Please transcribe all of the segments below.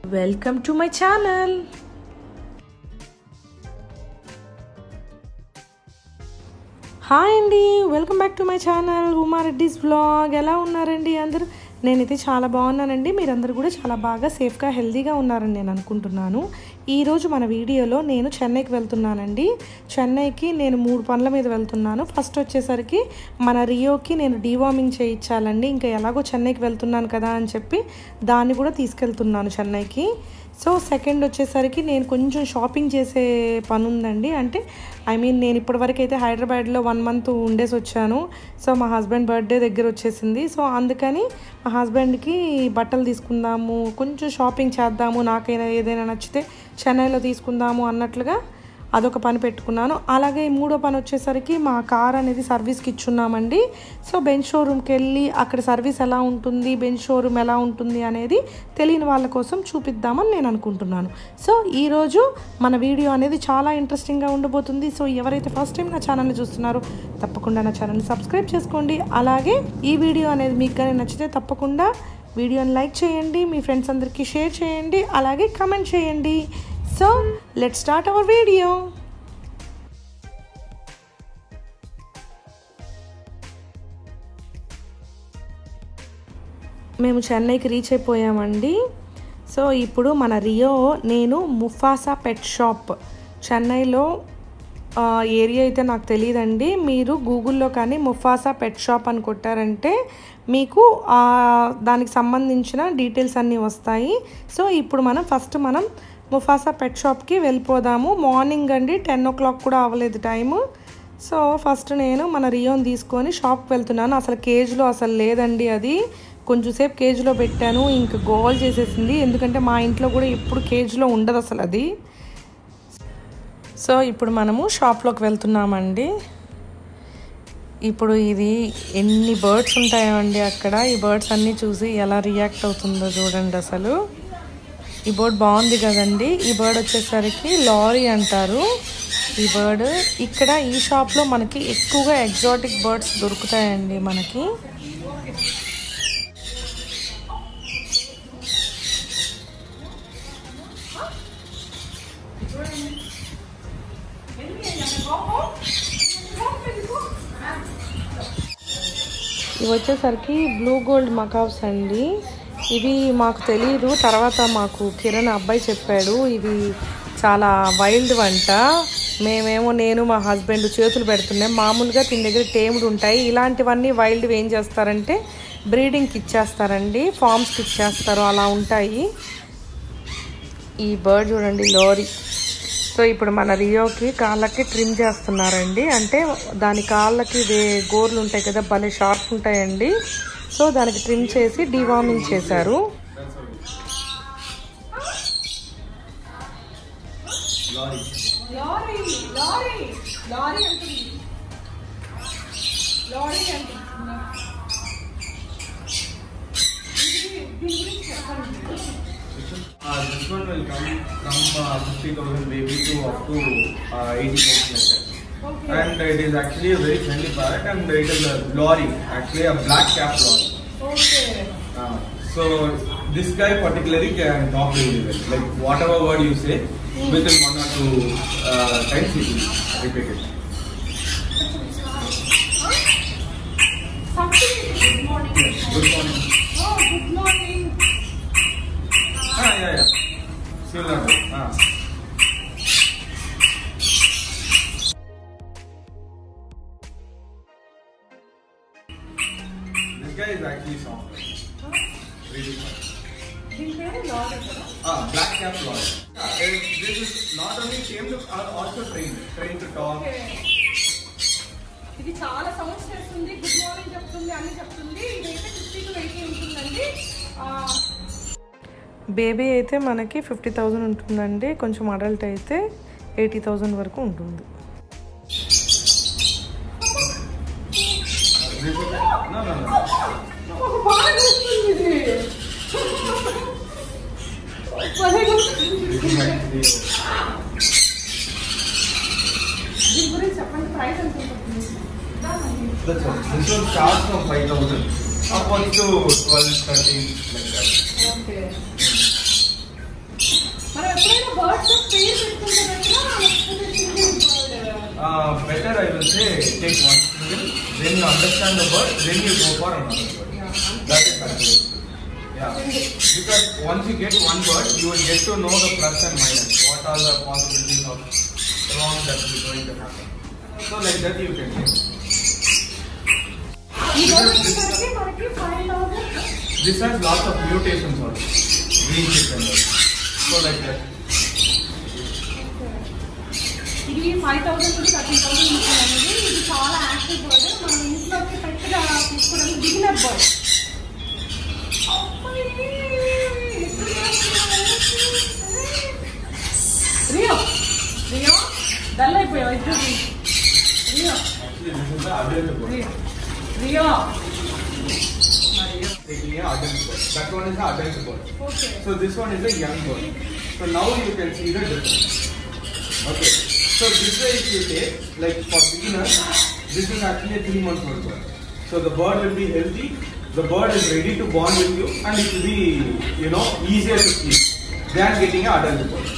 Welcome to my channel hi అండి welcome back to my channel Uma Reddy's blog ఎలా ఉన్నారండి అందరూ నేనైతే చాలా బాగున్నానండి మీరందరూ కూడా చాలా బాగా సేఫ్గా హెల్తీగా ఉన్నారని నేను అనుకుంటున్నాను ఈరోజు మన వీడియోలో నేను చెన్నైకి వెళ్తున్నానండి చెన్నైకి నేను మూడు పనుల మీద వెళ్తున్నాను ఫస్ట్ వచ్చేసరికి మన రియోకి నేను డీవార్మింగ్ చేయించాలండి ఇంకా ఎలాగో చెన్నైకి వెళ్తున్నాను కదా అని చెప్పి దాన్ని కూడా తీసుకెళ్తున్నాను చెన్నైకి సో సెకండ్ వచ్చేసరికి నేను కొంచెం షాపింగ్ చేసే పని ఉందండి అంటే ఐ మీన్ నేను ఇప్పటివరకు అయితే హైదరాబాద్లో వన్ మంత్ ఉండేసి వచ్చాను సో మా హస్బెండ్ బర్త్డే దగ్గర వచ్చేసింది సో అందుకని మా హస్బెండ్కి బట్టలు తీసుకుందాము కొంచెం షాపింగ్ చేద్దాము నాకైనా ఏదైనా నచ్చితే చెన్నైలో తీసుకుందాము అన్నట్లుగా అదొక పని పెట్టుకున్నాను అలాగే ఈ మూడో పని వచ్చేసరికి మా కార్ అనేది సర్వీస్కి ఇచ్చున్నామండి సో బెంచ్ షోరూమ్కి వెళ్ళి అక్కడ సర్వీస్ ఎలా ఉంటుంది బెంచ్ షోరూమ్ ఎలా ఉంటుంది అనేది తెలియని వాళ్ళ కోసం చూపిద్దామని నేను అనుకుంటున్నాను సో ఈరోజు మన వీడియో అనేది చాలా ఇంట్రెస్టింగ్గా ఉండబోతుంది సో ఎవరైతే ఫస్ట్ టైం నా ఛానల్ని చూస్తున్నారో తప్పకుండా నా ఛానల్ని సబ్స్క్రైబ్ చేసుకోండి అలాగే ఈ వీడియో అనేది మీకు కానీ నచ్చితే తప్పకుండా వీడియోని లైక్ చేయండి మీ ఫ్రెండ్స్ అందరికీ షేర్ చేయండి అలాగే కమెంట్ చేయండి so let start our video మేము చెన్నైకి రీచ్ అయిపోయామండి సో ఇప్పుడు మన రియో నేను ముఫాసా పెట్ షాప్ చెన్నైలో ఆ, ఏరియా అయితే నాకు తెలియదండి మీరు గూగుల్లో కానీ ముఫాసా పెట్ షాప్ అని కొట్టారంటే మీకు ఆ, దానికి సంబంధించిన డీటెయిల్స్ అన్నీ వస్తాయి సో ఇప్పుడు మనం ఫస్ట్ మనం ముఫాసా పెట్ షాప్కి వెళ్ళిపోదాము మార్నింగ్ అండి టెన్ ఓ క్లాక్ కూడా అవ్వలేదు టైము సో ఫస్ట్ నేను మన రియోని తీసుకొని షాప్కి వెళ్తున్నాను అసలు కేజ్లో అసలు లేదండి అది కొంచెంసేపు కేజ్లో పెట్టాను ఇంక గోల్ చేసేసింది ఎందుకంటే మా ఇంట్లో కూడా ఎప్పుడు కేజ్లో ఉండదు అసలు అది సో ఇప్పుడు మనము షాప్లోకి వెళ్తున్నామండి ఇప్పుడు ఇది ఎన్ని బర్డ్స్ ఉంటాయో అండి అక్కడ ఈ బర్డ్స్ అన్నీ చూసి ఎలా రియాక్ట్ అవుతుందో చూడండి అసలు ఈ బర్డ్ బాగుంది కదండి ఈ బర్డ్ వచ్చేసరికి లారీ అంటారు ఈ బర్డ్ ఇక్కడ ఈ షాప్లో మనకి ఎక్కువగా ఎగ్జాటిక్ బర్డ్స్ దొరుకుతాయండి మనకి ఇవి వచ్చేసరికి బ్లూ గోల్డ్ మకావ్స్ అండి ఇవి మాకు తెలియదు తర్వాత మాకు కిరణ్ అబ్బాయి చెప్పాడు ఇవి చాలా వైల్డ్ వంట మేమేమో నేను మా హస్బెండ్ చేతులు పెడుతున్నాం మామూలుగా దీని దగ్గర టేముడు ఉంటాయి ఇలాంటివన్నీ వైల్డ్ ఏం చేస్తారంటే బ్రీడింగ్కి ఇచ్చేస్తారండి ఫామ్స్కి ఇచ్చేస్తారు అలా ఉంటాయి ఈ బర్డ్ చూడండి లోరీ సో ఇప్పుడు మన రియోకి కాళ్ళకి ట్రిమ్ చేస్తున్నారండి అంటే దాని కాళ్ళకి వే గోర్లు ఉంటాయి కదా భలే షార్ప్ ఉంటాయండి సో దానికి ట్రిమ్ చేసి డివార్మింగ్ చేశారు లారీ లారీ లారీ అంటుంది లారీ అంటుంది ఇది దీని గురించి చెప్పండి Uh, this one will come from uh, 50,000 baby to up to uh, 80,000 like that. Okay And it is actually a very friendly bird and it is a lorry, actually a black cap lorry. Okay Uh, so this guy particularly can talk really well. Like whatever word you say, within one or two uh, times he will repeat it. Something good morning Yes, good morning. Oh good morning Ah, yeah, yeah. Still not good. Ah. This guy is actually soft. Really soft. దీని పేరు lorry కదా Ah, black cap lord. Yeah, it, this is not only tamed, are also trained. Trained to talk. Okay ఇది చాలా sounds చేస్తుంది good morning చెప్తుంది అన్ని చెప్తుంది ఇదైతే ఫిఫ్టీ టు ఎయిటీ ఉంటుందండి ఆ, బేబీ అయితే మనకి ఫిఫ్టీ థౌజండ్ ఉంటుందండి కొంచెం అడల్ట్ అయితే ఎయిటీ థౌజండ్ వరకు ఉంటుంది This is, no, no, no. ఒక బాగా చేస్తుంది ఇది భలేగా ఉంది. This is actually. దీని గురించి చెప్పండి ప్రైస్ ఎంత ఉంటుంది That's all. This one starts from 5,000 upwards to 12, 13, like that. Okay birds పేరు పెట్టుకుంటారా లేకపోతే single bird Uh, better I will say take one single, then you understand the bird, then you go for another bird. That is better. Yeah. Because once you get one bird, you will get to know the plus and minus. What are the possibilities of wrong that is going to happen. So like that you can take. ఈ bird వచ్చేసరికి మనకి five thousand This has lots of mutations also. Green chicken. So like that. ఇది five thousand నుంచి thirteen thousand ఉంటుంది అనేది ఇది చాలా active bird మనం ఇంట్లోకి పెద్దగా తీసుకోవడానికి beginner bird Rio Rio dull అయిపోయావు ఇద్దరు Rio Actually this is the adult bird. Rio Rio Taking a adult bird. That one is the adult bird. Okay So this one is a young bird. So now you can see the difference. Okay. So this way if you take, like for beginners, this is actually a three month old bird. So the bird will be healthy, the bird is ready to bond with you and it will be, you know, easier to keep than getting an adult bird.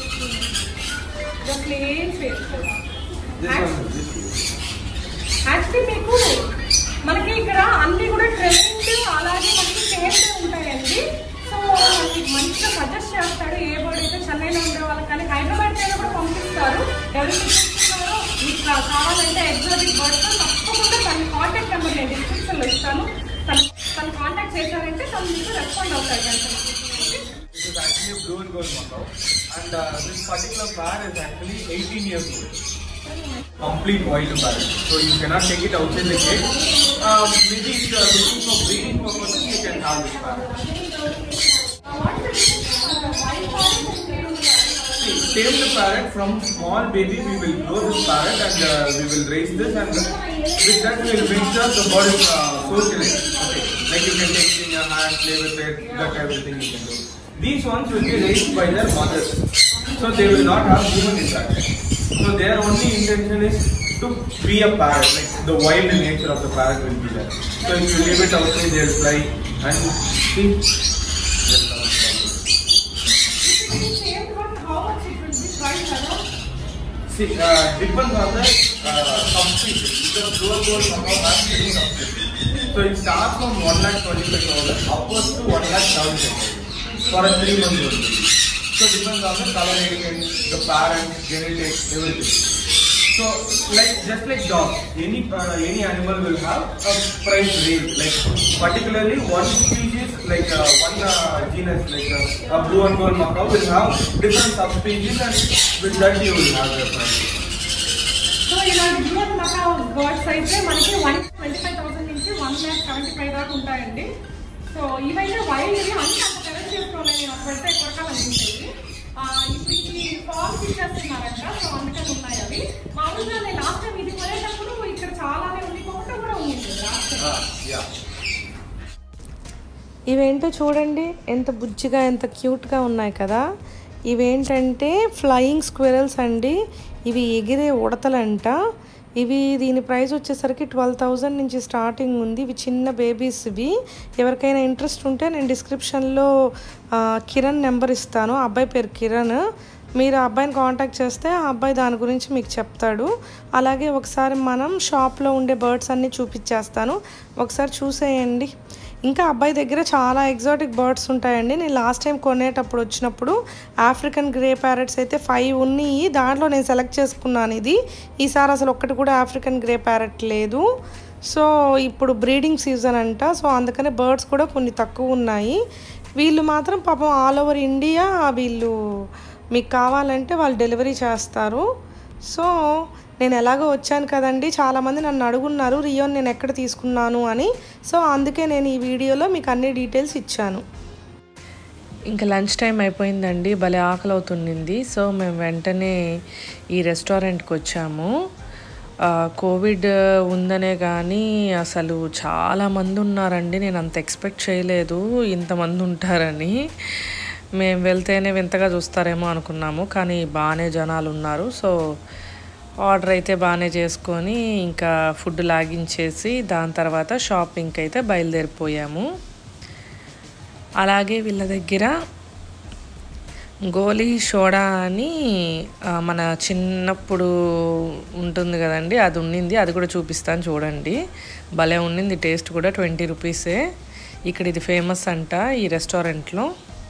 The plane face This one is this way. Actually మీకు మనకి ఇక్కడ అన్ని కూడా trend అలాగే మనకి same ఉంటాయండి so మనకి మంచిగా సజెస్ట్ చేస్తాడు ఏ బోర్డు అయితే చెన్నైలో ఉండే వాళ్ళకి కానీ హైదరాబాద్ పైన కూడా పంపిస్తారు ఎవరికి చూస్తున్నారో మీకు కా- కావాలంటే ఎగ్జాటిక్ బర్డ్స్ తప్పకుండా తన కాంటాక్ట్ నెంబర్ నేను డిస్క్రిప్షన్ లో ఇస్తాను తను తను కాంటాక్ట్ చేశారంటే తను మీకు రెస్పాండ్ అవుతారు వెంటనే okay This is actually a blue and gold macao and uh, this particular pair is actually 18 years old. Complete wild parrot. So you cannot take it outside the cage. Um, maybe if you are looking for breeding purposes, you can have this parrot. See, tame the parrot from small baby. We will grow this parrot and uh, we will raise this and with that we will make sure the bird is uh, socialized. Okay, like you can take it in your hand, play with it, that everything you can do. These ones will be raised by their mothers, so they will not have human interaction. So their only intention is to be a parrot, like the wild nature of the parrot will be there. So if you leave it outside, they'll fly and see. they'll come and fly. Same but how much it will be price కదా See, uh, depends on the uh, subspecies. Because dual gold somehow has many subspecies. So it starts from 1 lakh 25,000 upwards to 1 lakh 70,000 for a 3 month old. So it depends on the color gradient, the parents, genetics, everything. So like just like dogs, any uh, any animal will have a price range. Like particularly one species, like uh, one uh, genus, like uh, a blue and gold macaw will have different subspecies, and with that you will have the price. So ఇలాంటి dual macaw birds అయితే మనకి one twenty five thousand నుంచి one lakh seventy five దాకా ఉంటాయండి so ఇవైతే wild ఇవి అన్ని అంత కలెక్ట్ చేసుకోవాలి నేను అక్కడ పెడితే కొరకాలనిపించాయి ఆ, ఇప్పుడు ఇది ఫామ్ ఇచ్చేస్తున్నారంట సో అందుకని ఉన్నాయి అవి మామూలుగా నేను లాస్ట్ టైం ఇది కొనేటప్పుడు ఇక్కడ చాలానే ఉంది ఒకటి కూడా ఉంది లాస్ట్ టైం Ah, yeah. ఇవేంటో చూడండి ఎంత బుజ్జిగా ఎంత క్యూట్గా ఉన్నాయి కదా ఇవేంటంటే ఫ్లయింగ్ స్క్విరల్స్ అండి ఇవి ఎగిరే ఉడతలంట ఇవి దీని ప్రైస్ వచ్చేసరికి ట్వెల్వ్ థౌజండ్ నుంచి స్టార్టింగ్ ఉంది ఇవి చిన్న బేబీస్ ఇవి ఎవరికైనా ఇంట్రెస్ట్ ఉంటే నేను డిస్క్రిప్షన్లో ఆ, కిరణ్ నెంబర్ ఇస్తాను ఆ అబ్బాయి పేరు కిరణ్ మీరు ఆ అబ్బాయిని కాంటాక్ట్ చేస్తే ఆ అబ్బాయి దాని గురించి మీకు చెప్తాడు అలాగే ఒకసారి మనం షాప్లో ఉండే బర్డ్స్ అన్నీ చూపించేస్తాను ఒకసారి చూసేయండి ఇంకా అబ్బాయి దగ్గర చాలా ఎగ్జాటిక్ బర్డ్స్ ఉంటాయండి నేను లాస్ట్ టైం కొనేటప్పుడు వచ్చినప్పుడు ఆఫ్రికన్ గ్రే ప్యారెట్స్ అయితే ఫైవ్ ఉన్నాయి దాంట్లో నేను సెలెక్ట్ చేసుకున్నాను ఇది ఈసారి అసలు ఒక్కటి కూడా ఆఫ్రికన్ గ్రే ప్యారెట్ లేదు సో ఇప్పుడు బ్రీడింగ్ సీజన్ అంట సో అందుకనే బర్డ్స్ కూడా కొన్ని తక్కువ ఉన్నాయి వీళ్ళు మాత్రం పాపం ఆల్ ఓవర్ ఇండియా వీళ్ళు మీకు కావాలంటే వాళ్ళు డెలివరీ చేస్తారు సో నేను ఎలాగో వచ్చాను కదండి చాలామంది నన్ను అడుగున్నారు రియోన్ నేను ఎక్కడ తీసుకున్నాను అని సో అందుకే నేను ఈ వీడియోలో మీకు అన్ని డీటెయిల్స్ ఇచ్చాను ఇంకా లంచ్ టైం అయిపోయిందండి భలే ఆకలి అవుతుండింది సో మేము వెంటనే ఈ రెస్టారెంట్కి వచ్చాము ఆ, కోవిడ్ ఉందనే కానీ అసలు చాలా మంది ఉన్నారండి నేను అంత ఎక్స్పెక్ట్ చేయలేదు ఇంతమంది ఉంటారని మేము వెళ్తేనే వింతగా చూస్తారేమో అనుకున్నాము కానీ బాగానే జనాలు ఉన్నారు సో ఆర్డర్ అయితే బాగానే చేసుకొని ఇంకా ఫుడ్ లాగించేసి దాని తర్వాత షాపింగ్కి అయితే బయలుదేరిపోయాము అలాగే వీళ్ళ దగ్గర గోలీ సోడా అని ఆ, మన చిన్నప్పుడు ఉంటుంది కదండి అది ఉండింది అది కూడా చూపిస్తాను చూడండి భలే ఉండింది టేస్ట్ కూడా ట్వంటీ రూపీసే ఇక్కడ ఇది ఫేమస్ అంట ఈ రెస్టారెంట్లో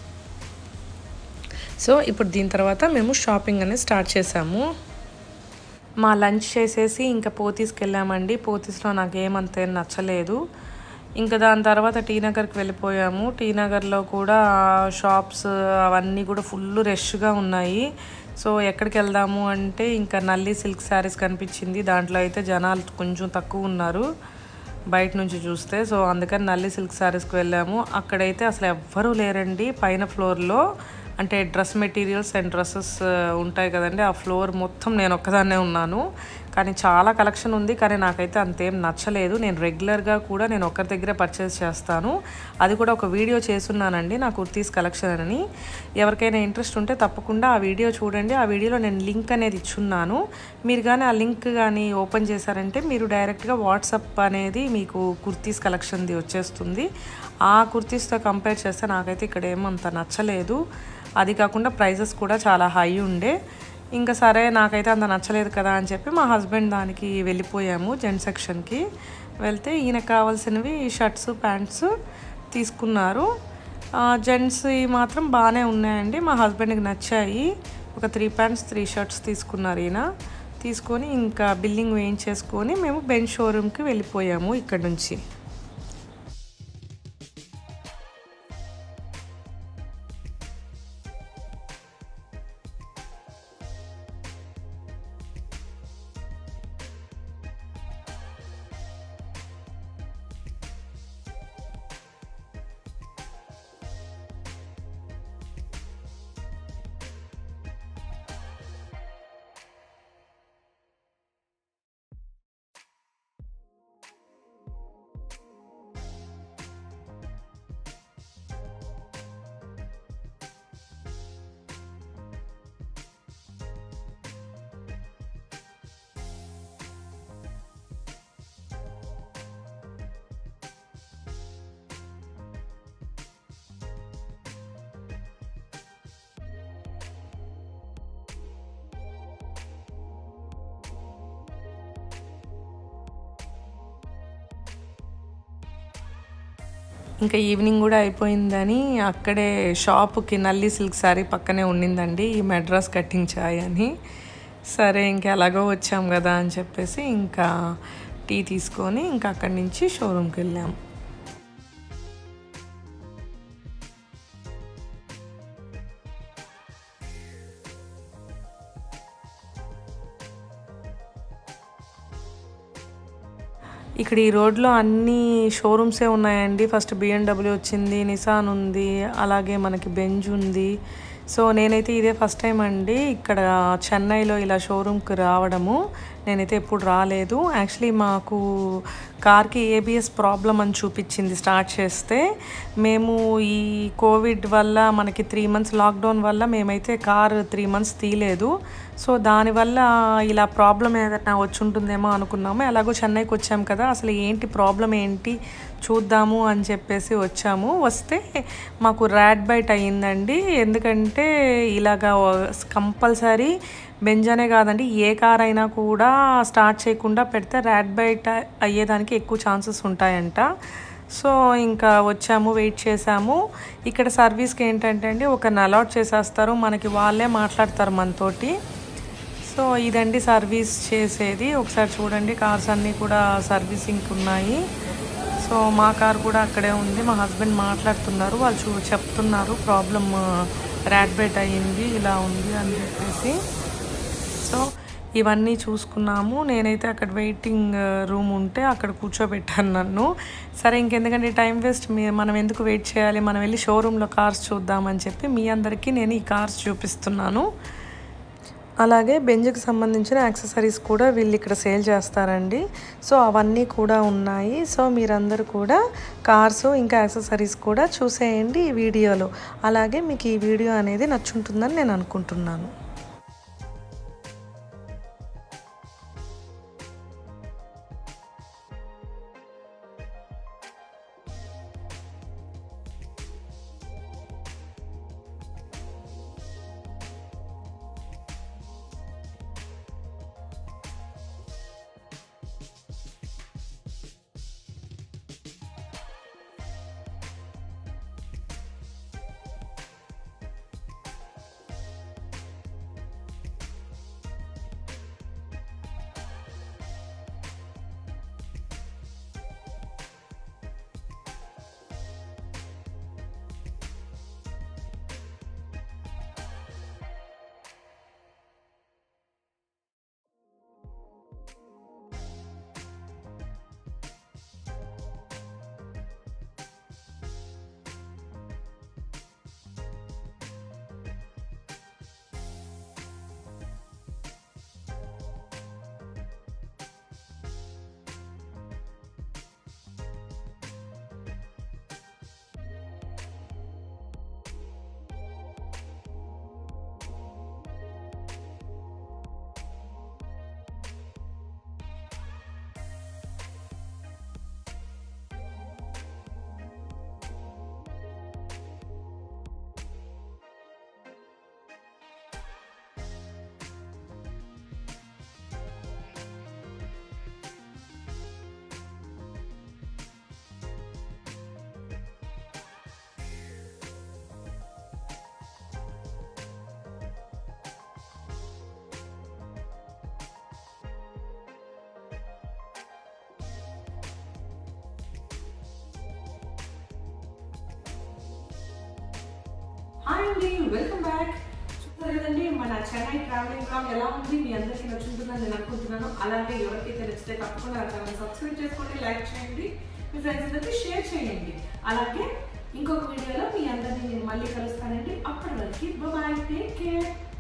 సో ఇప్పుడు దీని తర్వాత మేము షాపింగ్ అనేది స్టార్ట్ చేసాము మా లంచ్ చేసేసి ఇంకా పోతీస్కి వెళ్ళామండి పోతీస్లో నాకు ఏమంత ఏం నచ్చలేదు ఇంకా దాని తర్వాత టీ నగర్కి వెళ్ళిపోయాము టీ నగర్లో కూడా షాప్స్ అవన్నీ కూడా ఫుల్ రష్గా ఉన్నాయి సో ఎక్కడికి వెళ్దాము అంటే ఇంకా నల్లి సిల్క్ శారీస్ కనిపించింది దాంట్లో అయితే జనాలు కొంచెం తక్కువ ఉన్నారు బయట నుంచి చూస్తే సో అందుకని నల్లి సిల్క్ శారీస్కి వెళ్ళాము అక్కడైతే అసలు ఎవ్వరూ లేరండి పైన ఫ్లోర్లో అంటే డ్రెస్ మెటీరియల్స్ అండ్ డ్రెస్సెస్ ఉంటాయి కదండి ఆ ఫ్లోర్ మొత్తం నేను ఒక్కదాన్నే ఉన్నాను కానీ చాలా కలెక్షన్ ఉంది కానీ నాకైతే అంతేం నచ్చలేదు నేను రెగ్యులర్గా కూడా నేను ఒక్కరి దగ్గరే పర్చేస్ చేస్తాను అది కూడా ఒక వీడియో చేస్తున్నానండి నా కుర్తీస్ కలెక్షన్ అని ఎవరికైనా ఇంట్రెస్ట్ ఉంటే తప్పకుండా ఆ వీడియో చూడండి ఆ వీడియోలో నేను లింక్ అనేది ఇచ్చున్నాను మీరు కానీ ఆ లింక్ కానీ ఓపెన్ చేశారంటే మీరు డైరెక్ట్గా వాట్సాప్ అనేది మీకు కుర్తీస్ కలెక్షన్ది వచ్చేస్తుంది ఆ కుర్తీస్తో కంపేర్ చేస్తే నాకైతే ఇక్కడ ఏమంత నచ్చలేదు అది కాకుండా ప్రైజెస్ కూడా చాలా హై ఉండే ఇంకా సరే నాకైతే అంత నచ్చలేదు కదా అని చెప్పి మా హస్బెండ్ దానికి వెళ్ళిపోయాము జెంట్ సెక్షన్కి వెళ్తే ఈయనకు కావాల్సినవి షర్ట్స్ ప్యాంట్స్ తీసుకున్నారు జెంట్స్ మాత్రం బాగానే ఉన్నాయండి మా హస్బెండ్కి నచ్చాయి ఒక త్రీ ప్యాంట్స్ త్రీ షర్ట్స్ తీసుకున్నారు ఈయన తీసుకొని ఇంకా బిల్లింగ్ వేయించేసుకొని మేము బెంచ్ షోరూమ్కి వెళ్ళిపోయాము ఇక్కడ నుంచి ఇంకా ఈవినింగ్ కూడా అయిపోయిందని అక్కడే షాప్కి నల్లి సిల్క్ శారీ పక్కనే ఉండిందండి ఈ మెడ్రాస్ కటింగ్ చాయ్ అని సరే ఇంకా ఎలాగో వచ్చాం కదా అని చెప్పేసి ఇంకా టీ తీసుకొని ఇంకా అక్కడి నుంచి షోరూమ్కి వెళ్ళాం ఇక్కడ ఈ రోడ్లో అన్ని షోరూమ్సే ఉన్నాయండి ఫస్ట్ బిఎండబ్ల్యూ వచ్చింది నిసాన్ ఉంది అలాగే మనకి బెంజ్ ఉంది సో నేనైతే ఇదే ఫస్ట్ టైం అండి ఇక్కడ చెన్నైలో ఇలా షోరూమ్కి రావడము నేనైతే ఎప్పుడు రాలేదు యాక్చువల్లీ మాకు కార్కి ఏబిఎస్ ప్రాబ్లం అని చూపించింది స్టార్ట్ చేస్తే మేము ఈ కోవిడ్ వల్ల మనకి త్రీ మంత్స్ లాక్డౌన్ వల్ల మేమైతే కార్ త్రీ మంత్స్ తీయలేదు సో దానివల్ల ఇలా ప్రాబ్లం ఏదైనా వచ్చి ఉంటుందేమో అనుకున్నాము ఎలాగో చెన్నైకి వచ్చాం కదా అసలు ఏంటి ప్రాబ్లం ఏంటి చూద్దాము అని చెప్పేసి వచ్చాము వస్తే మాకు ర్యాడ్ బైట్ అయ్యిందండి ఎందుకంటే ఇలాగా కంపల్సరీ బెంజనే కాదండి ఏ కార్ అయినా కూడా స్టార్ట్ చేయకుండా పెడితే ర్యాడ్ బైట్ అయ్యేదానికి ఎక్కువ ఛాన్సెస్ ఉంటాయంట సో ఇంకా వచ్చాము వెయిట్ చేసాము ఇక్కడ సర్వీస్కి ఏంటంటే అండి ఒక అలాట్ చేసేస్తారు మనకి వాళ్ళే మాట్లాడతారు మనతోటి సో ఇదండి సర్వీస్ చేసేది ఒకసారి చూడండి కార్స్ అన్నీ కూడా సర్వీసింగ్కి ఉన్నాయి సో మా కార్ కూడా అక్కడే ఉంది మా హస్బెండ్ మాట్లాడుతున్నారు వాళ్ళు చూ చెప్తున్నారు ప్రాబ్లమ్ ర్యాట్ బెట్ అయ్యింది ఇలా ఉంది అని చెప్పేసి సో ఇవన్నీ చూసుకున్నాము నేనైతే అక్కడ వెయిటింగ్ రూమ్ ఉంటే అక్కడ కూర్చోబెట్టాను నన్ను సరే ఇంకెందుకంటే టైం వేస్ట్ మీ మనం ఎందుకు వెయిట్ చేయాలి మనం వెళ్ళి షోరూంలో కార్స్ చూద్దామని చెప్పి మీ అందరికీ నేను ఈ కార్స్ చూపిస్తున్నాను అలాగే బెంజ్కి సంబంధించిన యాక్సెసరీస్ కూడా వీళ్ళు ఇక్కడ సేల్ చేస్తారండి సో అవన్నీ కూడా ఉన్నాయి సో మీరందరూ కూడా కార్స్ ఇంకా యాక్సెసరీస్ కూడా చూసేయండి ఈ వీడియోలో అలాగే మీకు ఈ వీడియో అనేది నచ్చుంటుందని నేను అనుకుంటున్నాను అండి వెల్కమ్ బ్యాక్ చూస్తారు కదండి మన చెన్నై ట్రావెలింగ్ బ్లాగ్ ఎలా ఉంది మీ అందరికీ నచ్చుతుందని నేను అనుకుంటున్నాను అలాగే ఎవరికైతే నచ్చితే తప్పకుండా నా ఛానల్ సబ్స్క్రైబ్ చేసుకోండి లైక్ చేయండి మీ ఫ్రెండ్స్ అందరికీ షేర్ చేయండి అలాగే ఇంకొక వీడియోలో మీ అందరినీ నేను మళ్ళీ కలుస్తానండి అప్పటి వరకు బాయ్ టేక్ కేర్